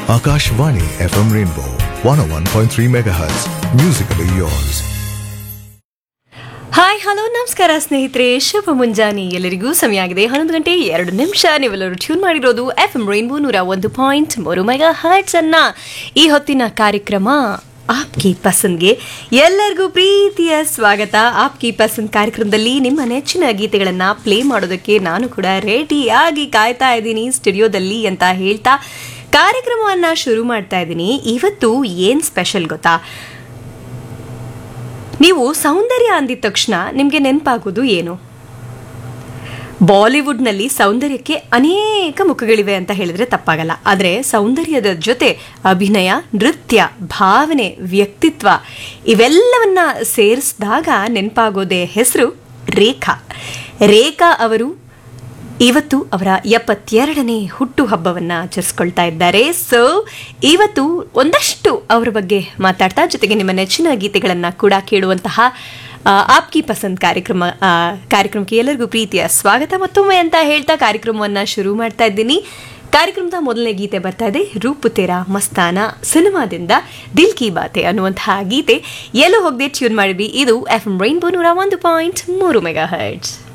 Akashvani FM Rainbow 101.3 MHz. Musically yours. Hi hello ನಮಸ್ಕಾರ ಸ್ನೇಹಿತರೆ ಶುಭ ಮುಂಜಾನೆ ಎಲ್ಲರಿಗೂ ಸಮಯ ಆಗಿದೆ ಹನ್ನೊಂದು ಗಂಟೆ ಎರಡು ನಿಮಿಷ ನೀವೆಲ್ಲರೂ ಟ್ಯೂನ್ ಮಾಡಿರೋದು ಎಫ್ ಎಂ ರೈನ್ಬೋ ನೂರ ಒಂದು ಪಾಯಿಂಟ್ ಮೂರು ಮೆಗಾ ಹರ್ಟ್ಸ್ ಅನ್ನ ಈ ಹೊತ್ತಿನ ಕಾರ್ಯಕ್ರಮ ಆಪ್ಕಿ ಪಸಂದ್ಗೆ ಎಲ್ಲರಿಗೂ ಪ್ರೀತಿಯ ಸ್ವಾಗತ ಆಪ್ಕಿ ಪಸಂದ್ ಕಾರ್ಯಕ್ರಮದಲ್ಲಿ ನಿಮ್ಮ ನೆಚ್ಚಿನ ಗೀತೆಗಳನ್ನ ಪ್ಲೇ ಮಾಡೋದಕ್ಕೆ ನಾನು ಕೂಡ ರೆಡಿಯಾಗಿ ಕಾಯ್ತಾ ಇದ್ದೀನಿ ಸ್ಟುಡಿಯೋದಲ್ಲಿ ಅಂತ ಹೇಳ್ತಾ ಕಾರ್ಯಕ್ರಮವನ್ನ ಶುರು ಮಾಡ್ತಾ ಇದ್ದೀನಿ ಇವತ್ತು ಏನ್ ಸ್ಪೆಷಲ್ ಗೊತ್ತಾ ನೀವು ಸೌಂದರ್ಯ ಅಂದಿದ ತಕ್ಷಣ ನಿಮಗೆ ನೆನಪಾಗೋದು ಏನು ಬಾಲಿವುಡ್ನಲ್ಲಿ ಸೌಂದರ್ಯಕ್ಕೆ ಅನೇಕ ಮುಖಗಳಿವೆ ಅಂತ ಹೇಳಿದ್ರೆ ತಪ್ಪಾಗಲ್ಲ ಆದರೆ ಸೌಂದರ್ಯದ ಜೊತೆ ಅಭಿನಯ ನೃತ್ಯ ಭಾವನೆ ವ್ಯಕ್ತಿತ್ವ ಇವೆಲ್ಲವನ್ನ ಸೇರಿಸಿದಾಗ ನೆನಪಾಗೋದೇ ಹೆಸರು ರೇಖಾ ರೇಖಾ ಅವರು ಇವತ್ತು ಅವರ ಎಪ್ಪತ್ತೆರಡನೇ ಹುಟ್ಟು ಹಬ್ಬವನ್ನ ಆಚರಿಸ್ಕೊಳ್ತಾ ಇದ್ದಾರೆ ಸೊ ಇವತ್ತು ಒಂದಷ್ಟು ಅವರ ಬಗ್ಗೆ ಮಾತಾಡ್ತಾ ಜೊತೆಗೆ ನಿಮ್ಮ ನೆಚ್ಚಿನ ಗೀತೆಗಳನ್ನ ಕೂಡ ಕೇಳುವಂತಹ ಆ, ಆಪ್ಕಿ ಪಸಂದ್ ಕಾರ್ಯಕ್ರಮ ಆ, ಕಾರ್ಯಕ್ರಮಕ್ಕೆ ಎಲ್ಲರಿಗೂ ಪ್ರೀತಿಯ ಸ್ವಾಗತ ಮತ್ತೊಮ್ಮೆ ಅಂತ ಹೇಳ್ತಾ ಕಾರ್ಯಕ್ರಮವನ್ನ ಶುರು ಮಾಡ್ತಾ ಇದ್ದೀನಿ ಕಾರ್ಯಕ್ರಮದ ಮೊದಲನೇ ಗೀತೆ ಬರ್ತಾ ಇದೆ ರೂಪು ತೇರಾ ಮಸ್ತಾನ ಸಿನಿಮಾದಿಂದ ದಿಲ್ ಕಿ ಬಾತೆ ಅನ್ನುವಂತಹ ಗೀತೆ ಎಲ್ಲೂ ಹೋಗದೆ ಟ್ಯೂನ್ ಮಾಡಿದ್ವಿ ಇದು ಎಫ್ ಎಂ ರೈನ್ಬೋ ನೂರ ಒಂದು ಪಾಯಿಂಟ್ ಮೂರು ಮೆಗಾ ಹರ್ಟ್ಸ್